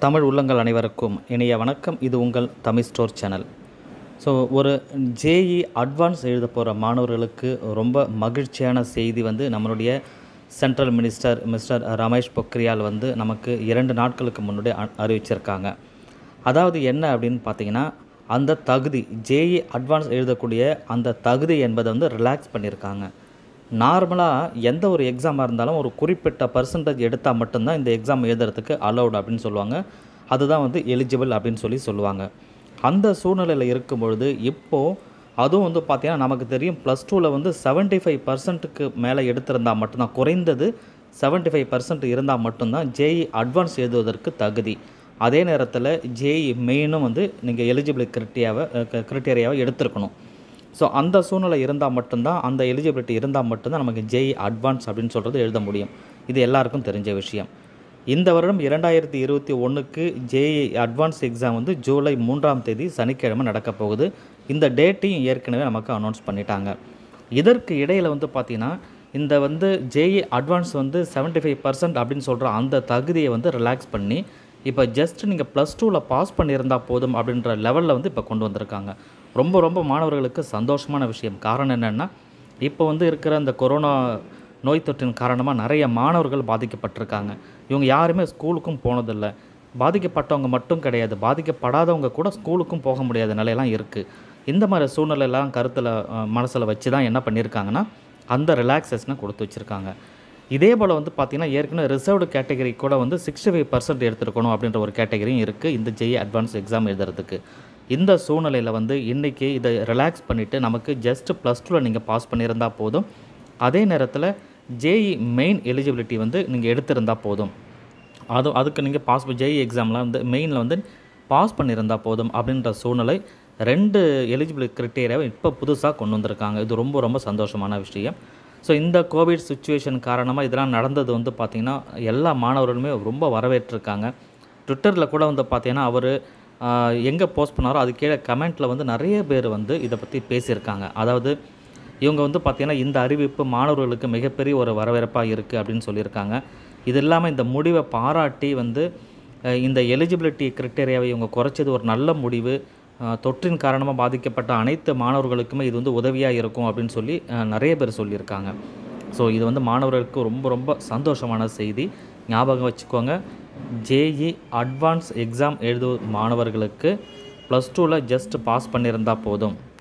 தமிழ் உள்ளங்கள் அனைவருக்கும் இனிய வணக்கம் இது உங்கள் தமிழ் ஸ்டோர் சேனல் ஸோ ஒரு ஜேஇ அட்வான்ஸ் எழுத போகிற மாணவர்களுக்கு ரொம்ப மகிழ்ச்சியான செய்தி வந்து நம்மளுடைய central minister mister Ramesh Pokhriyal வந்து நமக்கு இரண்டு நாட்களுக்கு முன்னாடி அ- அறிவிச்சிருக்காங்க அதாவது என்ன அப்படின்னு பார்த்தீங்கன்னா அந்த தகுதி ஜேஇ அட்வான்ஸ் எழுதக்கூடிய அந்த தகுதி என்பதை வந்து ரிலாக்ஸ் பண்ணியிருக்காங்க நார்மலாக எந்த ஒரு எக்ஸாமாக இருந்தாலும் ஒரு குறிப்பிட்ட பர்சன்டேஜ் எடுத்தால் மட்டும்தான் இந்த எக்ஸாம் எழுதுறதுக்கு அலௌட் அப்படின்னு சொல்லுவாங்க அதுதான் வந்து எலிஜிபிள் அப்படின்னு சொல்லி சொல்லுவாங்க அந்த சூழ்நிலையில் இருக்கும் பொழுது இப்போது அதுவும் வந்து பார்த்தீங்கன்னா நமக்கு தெரியும் ப்ளஸ் டூவில் வந்து 75% ஃபைவ் பர்சன்ட்டுக்கு மேலே எடுத்திருந்தால் மட்டும்தான் குறைந்தது 75% ஃபைவ் பர்சன்ட் இருந்தால் மட்டும்தான் ஜேஇ அட்வான்ஸ் எழுதுவதற்கு தகுதி அதே நேரத்தில் ஜேஇ மெயினும் வந்து நீங்கள் எலிஜிபிள் கிரிட்டியாவை கிரிட்டேரியாவை எடுத்திருக்கணும் ஸோ அந்த சூழ்நிலை இருந்தால் மட்டும்தான் அந்த எலிஜிபிலிட்டி இருந்தால் மட்டும்தான் நமக்கு ஜேஇ அட்வான்ஸ் அப்படின்னு சொல்கிறது எழுத முடியும் இது எல்லாருக்கும் தெரிஞ்ச விஷயம் இந்த வருடம் இரண்டாயிரத்தி இருபத்தி ஒன்றுக்கு ஜேஇ அட்வான்ஸ் எக்ஸாம் வந்து ஜூலை மூன்றாம் தேதி சனிக்கிழமை நடக்க போகுது இந்த டேட்டையும் ஏற்கனவே நமக்கு அனௌன்ஸ் பண்ணிட்டாங்க இதற்கு இடையில் வந்து பார்த்திங்கன்னா இந்த வந்து ஜேஇ அட்வான்ஸ் வந்து 75% ஃபைவ் பர்சன்ட் அப்படின்னு சொல்கிற அந்த தகுதியை வந்து ரிலாக்ஸ் பண்ணி இப்போ ஜஸ்ட் நீங்கள் ப்ளஸ் டூவில் பாஸ் பண்ணியிருந்தால் போதும் அப்படின்ற லெவலில் வந்து இப்போ கொண்டு வந்திருக்காங்க ரொம்ப ரொம்ப மாணவர்களுக்கு சந்தோஷமான விஷயம் காரணம் என்னென்னா இப்போ வந்து இருக்கிற அந்த கொரோனா நோய் தொற்றின் காரணமாக நிறைய மாணவர்கள் பாதிக்கப்பட்டிருக்காங்க இவங்க யாருமே ஸ்கூலுக்கும் போனதில்லை பாதிக்கப்பட்டவங்க மட்டும் கிடையாது பாதிக்கப்படாதவங்க கூட ஸ்கூலுக்கும் போக முடியாத நிலையெல்லாம் இருக்குது இந்த மாதிரி சூழ்நிலையெல்லாம் கருத்தில் மனசில் வச்சு தான் என்ன பண்ணியிருக்காங்கன்னா அந்த ரிலாக்ஸேஷனை கொடுத்து வச்சுருக்காங்க இதே போல் வந்து பார்த்திங்கன்னா ஏற்கனவே ரிசர்வ்டு கேட்டகரி கூட வந்து சிக்ஸ்டி ஃபைவ் பர்சன்ட் எடுத்துருக்கணும் அப்படின்ற ஒரு கேட்டகரியும் இருக்குது இந்த ஜெய் அட்வான்ஸ் எக்ஸாம் எழுதுறதுக்கு இந்த சூழ்நிலையில் வந்து இன்றைக்கி இதை ரிலாக்ஸ் பண்ணிவிட்டு நமக்கு ஜஸ்ட் ப்ளஸ் டூவில் நீங்கள் பாஸ் பண்ணியிருந்தால் போதும் அதே நேரத்தில் ஜேஇ மெயின் எலிஜிபிலிட்டி வந்து நீங்கள் எடுத்திருந்தால் போதும் அது அதுக்கு நீங்கள் பாஸ் ஜேஇ எக்ஸாமில் வந்து மெயினில் வந்து பாஸ் பண்ணியிருந்தால் போதும் அப்படின்ற சூழ்நிலை ரெண்டு எலிஜிபிள் கிரிட்டேரியாவை இப்போ புதுசாக கொண்டு வந்திருக்காங்க இது ரொம்ப ரொம்ப சந்தோஷமான விஷயம் ஸோ இந்த கோவிட் சுச்சுவேஷன் காரணமாக இதெல்லாம் நடந்தது வந்து பார்த்திங்கன்னா எல்லா மாணவர்களுமே ரொம்ப வரவேற்றிருக்காங்க ட்விட்டரில் கூட வந்து பார்த்தீங்கன்னா அவர் எங்கே போஸ்ட் பண்ணாரோ அது கீழே கமெண்ட்டில் வந்து நிறைய பேர் வந்து இதை பற்றி பேசியிருக்காங்க அதாவது இவங்க வந்து பார்த்திங்கன்னா இந்த அறிவிப்பு மாணவர்களுக்கு மிகப்பெரிய ஒரு வரவேற்பாக இருக்குது அப்படின்னு சொல்லியிருக்காங்க இது இல்லாமல் இந்த முடிவை பாராட்டி வந்து அஹ், இந்த எலிஜிபிலிட்டி கிரிட்டேரியாவை இவங்க குறைச்சது ஒரு நல்ல முடிவு அஹ், தொற்றின் காரணமாக பாதிக்கப்பட்ட அனைத்து மாணவர்களுக்குமே இது வந்து உதவியாக இருக்கும் அப்படின்னு சொல்லி அஹ், நிறைய பேர் சொல்லியிருக்காங்க ஸோ இது வந்து மாணவர்களுக்கு ரொம்ப ரொம்ப சந்தோஷமான செய்தி ஞாபகம் வச்சுக்கோங்க ஜேஇ அட்வான்ஸ் எக்ஸாம் எழுதும் மாணவர்களுக்கு ப்ளஸ் டூவில் ஜஸ்ட் பாஸ் பண்ணியிருந்தால் போதும்